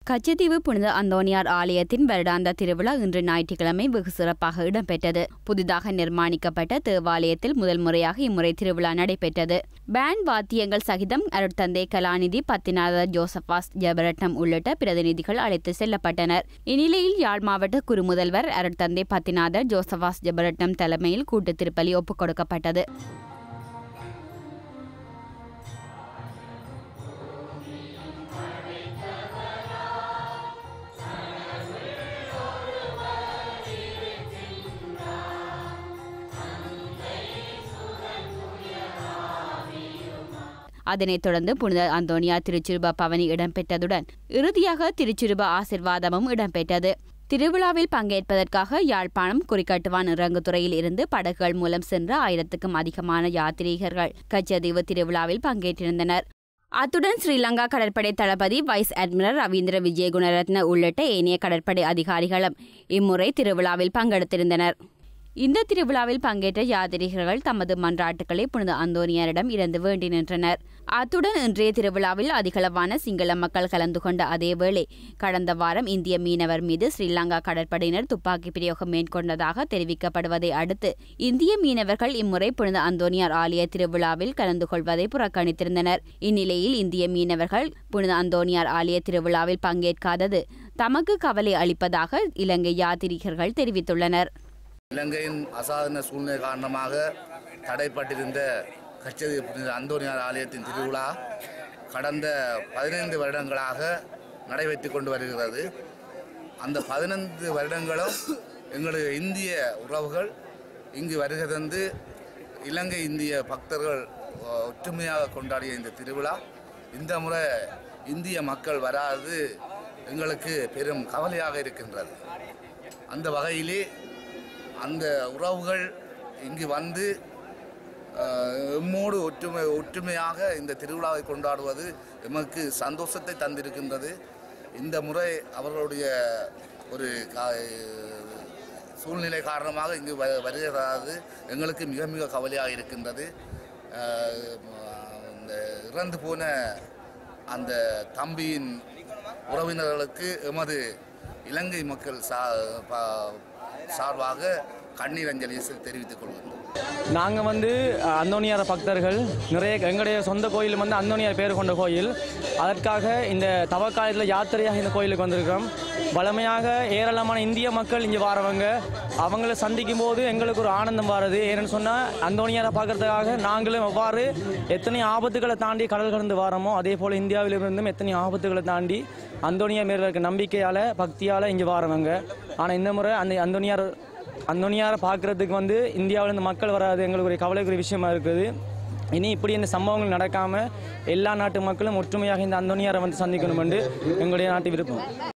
கச்சத்தீவு புனித அந்தோனியார் ஆலயத்தின் வருடாந்த திருவிழா இன்று ஞாயிற்றுக்கிழமை வெகு சிறப்பாக இடம்பெற்றது புதிதாக நிர்மாணிக்கப்பட்ட தேவாலயத்தில் முதல் முறையாக இம்முறை திருவிழா நடைபெற்றது பேண்ட் வாத்தியங்கள் சகிதம் அருட்தந்தை கலாநிதி பத்திநாதர் ஜோசபாஸ் ஜெபரட்னம் உள்ளிட்ட பிரதிநிதிகள் அழைத்து செல்லப்பட்டனர் இந்நிலையில் யாழ் மாவட்ட குறுமுதல்வர் அருட்தந்தை பத்திநாதர் ஜோசபாஸ் ஜெபரட்னம் தலைமையில் கூட்டு திருப்பலி ஒப்புக் கொடுக்கப்பட்டது அதனைத் தொடர்ந்து புனித அந்தோனியா திருச்சிறுப பவனி இடம்பெற்றதுடன் இறுதியாக திருச்சிறுப ஆசிர்வாதமும் இடம்பெற்றது திருவிழாவில் பங்கேற்பதற்காக யாழ்ப்பாணம் குறிக்கட்டுவான் இறங்குதுறையில் இருந்து படகுகள் மூலம் சென்ற ஆயிரத்துக்கும் அதிகமான யாத்ரீகர்கள் கச்சதீவு திருவிழாவில் பங்கேற்றிருந்தனர் அத்துடன் ஸ்ரீலங்கா கடற்படை தளபதி வைஸ் அட்மிரல் ரவீந்திர விஜயகுணரத்ன உள்ளிட்ட ஏனைய கடற்படை அதிகாரிகளும் இம்முறை திருவிழாவில் பங்கெடுத்திருந்தனர் இந்த திருவிழாவில் பங்கேற்ற யாத்ரீகர்கள் தமது மன்றாட்டுக்களை புனித அந்தோனியரிடம் இருந்து வேண்டி நின்றனர் அத்துடன் இன்றைய திருவிழாவில் அதிகளவான சிங்கள மக்கள் கலந்து கொண்ட அதேவேளை கடந்த வாரம் இந்திய மீனவர் மீது ஸ்ரீலங்கா கடற்படையினர் துப்பாக்கி பிரயோகம் மேற்கொண்டதாக தெரிவிக்கப்படுவதை அடுத்து இந்திய மீனவர்கள் இம்முறை புனித அந்தோனியார் ஆலய திருவிழாவில் கலந்து கொள்வதை புறக்கணித்திருந்தனர் இந்நிலையில் இந்திய மீனவர்கள் புனித அந்தோனியார் ஆலய திருவிழாவில் பங்கேற்காதது தமக்கு கவலை அளிப்பதாக இலங்கை யாத்ரீகர்கள் தெரிவித்துள்ளனர் இலங்கையின் அசாதாரண சூழ்நிலை காரணமாக தடைப்பட்டிருந்த கச்சதி புனித அந்தோனியார் ஆலயத்தின் திருவிழா கடந்த பதினைந்து வருடங்களாக நடைபெற்று கொண்டு வருகிறது அந்த பதினைந்து வருடங்களும் எங்களுடைய இந்திய உறவுகள் இங்கு வருகை தந்து இலங்கை இந்திய பக்தர்கள் அஹ், ஒற்றுமையாக கொண்டாடிய இந்த திருவிழா இந்த முறை இந்திய மக்கள் வராது எங்களுக்கு பெரும் கவலையாக இருக்கின்றது அந்த வகையிலே அந்த உறவுகள் இங்கு வந்து அஹ், எம்மோடு ஒற்றுமை ஒற்றுமையாக இந்த திருவிழாவை கொண்டாடுவது எமக்கு சந்தோஷத்தை தந்திருக்கின்றது இந்த முறை அவர்களுடைய ஒரு கா- சூழ்நிலை காரணமாக இங்கு வ வருகிறது எங்களுக்கு மிக மிக கவலையாக இருக்கின்றது அஹ், இந்த இறந்து போன அந்த தம்பியின் உறவினர்களுக்கு எமது இலங்கை மக்கள் சா பா- சார்பாக கண்ணீர் அஞ்சலியை செ- தெரிவித்துக் கொள்கின்றோம் நாங்கள் வந்து அஹ், அந்தோனியார் பக்தர்கள் நிறைய எங்களுடைய சொந்த கோயில் வந்து அந்தோனியார் பேர் கொண்ட கோயில் அதற்காக இந்த தவக்காலத்தில் யாத்திரையாக இந்த கோயிலுக்கு வந்திருக்கிறோம் வளமையாக ஏராளமான இந்திய மக்கள் இங்கே வாரவங்க அவங்கள சந்திக்கும் போது எங்களுக்கு ஒரு ஆனந்தம் வருது ஏன்னு சொன்னால் அந்தோனியாரை பார்க்கறதுக்காக நாங்களும் எவ்வாறு எத்தனை ஆபத்துகளை தாண்டி கடல் கடந்து வாரமோ அதே போல் இந்தியாவிலிருந்தும் எத்தனை ஆபத்துகளை தாண்டி அந்தோனியா மேல இருக்க நம்பிக்கையால் பக்தியால் இங்கே வாரவங்க ஆனால் இந்த முறை அந்த அந்தோனியார் அந்தோனியாரை பார்க்கறதுக்கு வந்து இந்தியாவிலேருந்து மக்கள் வராது எங்களுக்கு ஒரு கவலைக்குரிய விஷயமா இருக்குது இனி இப்படி இந்த சம்பவங்கள் நடக்காமல் எல்லா நாட்டு மக்களும் ஒற்றுமையாக இந்த அந்தோனியாரை வந்து சந்திக்கணும் என்று எங்களுடைய நாட்டு விருப்பம்